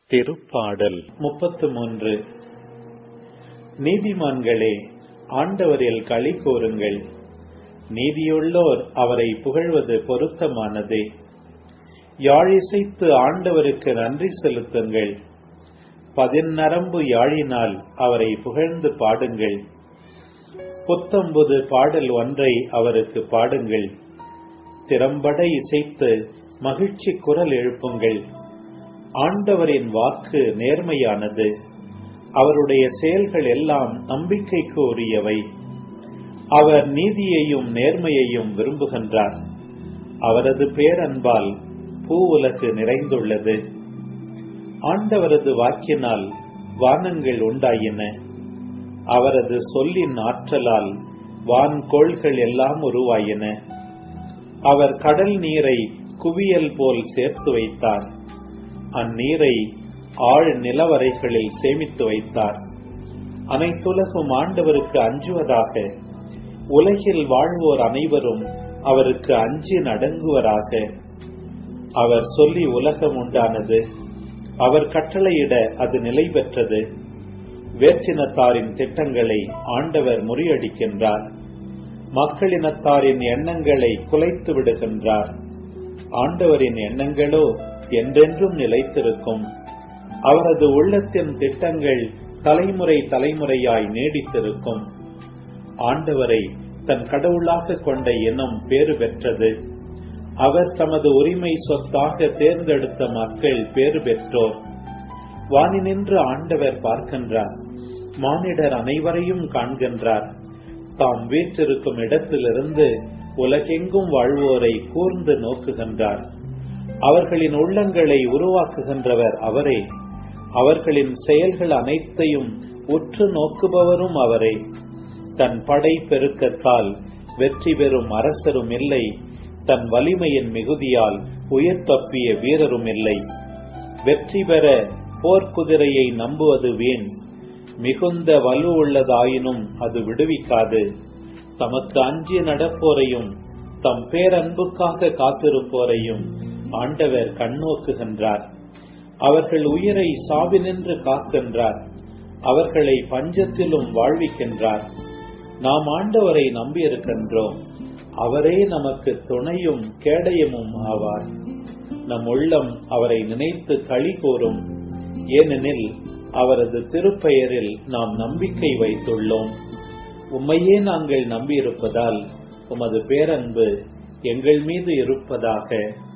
திருப்பாடல் முப்பத்து மூன்று நீதிமான்களே ஆண்டவரில் களி கூறுங்கள் நீதியுள்ளோர் அவரை புகழ்வது பொருத்தமானதே யாழிசைத்து ஆண்டவருக்கு நன்றி செலுத்துங்கள் பதிநரம்பு யாழினால் அவரை புகழ்ந்து பாடுங்கள் புத்தம்புது பாடல் ஒன்றை அவருக்கு பாடுங்கள் திறம்பட இசைத்து மகிழ்ச்சி குரல் எழுப்புங்கள் ஆண்டவரின் வாக்கு நேர்மையானது அவருடைய செயல்கள் எல்லாம் நம்பிக்கைக்கு உரியவை அவர் நீதியையும் நேர்மையையும் விரும்புகின்றார் அவரது பேரன்பால் பூ உலகு நிறைந்துள்ளது ஆண்டவரது வாக்கினால் வானங்கள் உண்டாயின அவரது சொல்லின் ஆற்றலால் வான்கோள்கள் எல்லாம் உருவாயின அவர் கடல் நீரை குவியல் போல் சேர்த்து வைத்தார் அந்நீரை ஆழ் நிலவரைகளில் சேமித்து வைத்தார் அனைத்துலகும் ஆண்டவருக்கு அஞ்சுவதாக உலகில் வாழ்வோர் அனைவரும் அவருக்கு அஞ்சி நடங்குவராக அவர் சொல்லி உலகம் உண்டானது அவர் கட்டளையிட அது நிலை பெற்றது வேற்றினத்தாரின் திட்டங்களை ஆண்டவர் முறியடிக்கின்றார் மக்களினத்தாரின் எண்ணங்களை குலைத்து விடுகின்றார் ஆண்டவரின் எண்ணங்களோ என்றென்றும் நிலைத்திருக்கும் அவரது உள்ளத்தின் திட்டங்கள் தலைமுறை தலைமுறையாய் நீடித்திருக்கும் ஆண்டவரை தன் கடவுளாக கொண்ட இனம் பேறு பெற்றது அவர் தமது உரிமை சொத்தாக தேர்ந்தெடுத்த மக்கள் பேறு பெற்றோர் வானினின்று ஆண்டவர் பார்க்கின்றார் மானிடர் அனைவரையும் காண்கின்றார் தாம் வீற்றிருக்கும் இடத்திலிருந்து உலகெங்கும் வாழ்வோரை கூர்ந்து நோக்குகின்றார் அவர்களின் உள்ளங்களை உருவாக்குகின்றவர் அவரே அவர்களின் செயல்கள் அனைத்தையும் உற்று நோக்குபவரும் அவரே தன் படை பெருக்கத்தால் வெற்றி பெறும் அரசரும் இல்லை தன் வலிமையின் மிகுதியால் உயிர் தப்பிய வீரரும் இல்லை வெற்றி பெற போர்க்குதிரையை நம்புவது வீண் மிகுந்த வலு உள்ளதாயினும் அது விடுவிக்காது தமக்கு அஞ்சி நடப்போரையும் தம் பேரன்புக்காக காத்திருப்போரையும் ஆண்டவர் கண்ணோக்குகின்றார் அவர்கள் உயிரை சாவினின்று காக்கின்றார் அவர்களை பஞ்சத்திலும் வாழ்விக்கின்றார் நாம் ஆண்டவரை நம்பியிருக்கின்றோம் அவரே நமக்கு துணையும் கேடயமும் ஆவார் நம் உள்ளம் அவரை நினைத்து களி கூறும் ஏனெனில் அவரது திருப்பெயரில் நாம் நம்பிக்கை வைத்துள்ளோம் உம்மையே நாங்கள் நம்பியிருப்பதால் உமது பேரன்பு எங்கள் மீது இருப்பதாக